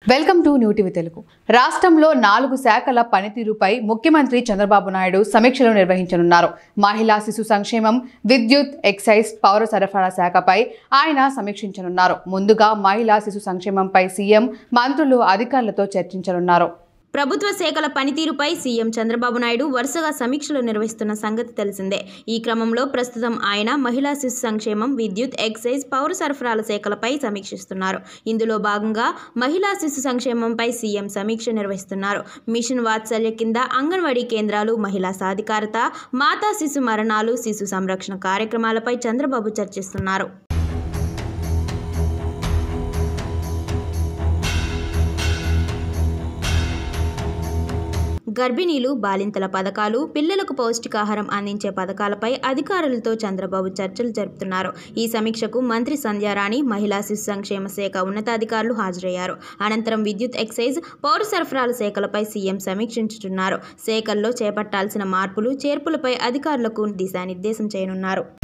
welcome to new TV Telugu రాష్ట్రంలో నాలుగు శాఖల పనితీరుపై ముఖ్యమంత్రి చంద్రబాబు నాయుడు సమీక్షలు నిర్వహించనున్నారు మహిళా శిశు సంక్షేమం విద్యుత్ ఎక్సైజ్ పౌర సరఫరాల శాఖపై ఆయన సమీక్షించనున్నారు ముందుగా మహిళా శిశు సంక్షేమంపై సీఎం మంత్రులు అధికారులతో చర్చించనున్నారు ప్రభుత్వ శాఖల పనితీరుపై సీఎం చంద్రబాబు నాయుడు వరుసగా సమీక్షలు నిర్వహిస్తున్న సంగతి తెలిసిందే ఈ క్రమంలో ప్రస్తుతం ఆయన మహిళా శిశు సంక్షేమం విద్యుత్ ఎక్సైజ్ పౌర సరఫరాల శాఖలపై సమీక్షిస్తున్నారు ఇందులో భాగంగా మహిళా శిశు సంక్షేమంపై సీఎం సమీక్ష నిర్వహిస్తున్నారు మిషన్ వాత్సల్య కింద అంగన్వాడీ కేంద్రాలు మహిళా సాధికారత మాతా శిశు మరణాలు శిశు సంరక్షణ కార్యక్రమాలపై చంద్రబాబు చర్చిస్తున్నారు గర్భిణీలు బాలింతల పథకాలు పిల్లలకు పౌష్టికాహారం అందించే పథకాలపై అధికారులతో చంద్రబాబు చర్చలు జరుపుతున్నారు ఈ సమీక్షకు మంత్రి సంధ్యారాణి మహిళా శిశు సంక్షేమ శాఖ ఉన్నతాధికారులు హాజరయ్యారు అనంతరం విద్యుత్ ఎక్సైజ్ పౌర సరఫరాల శాఖలపై సీఎం సమీక్షించుతున్నారు శాఖల్లో చేపట్టాల్సిన మార్పులు చేర్పులపై అధికారులకు దిశానిర్దేశం చేయనున్నారు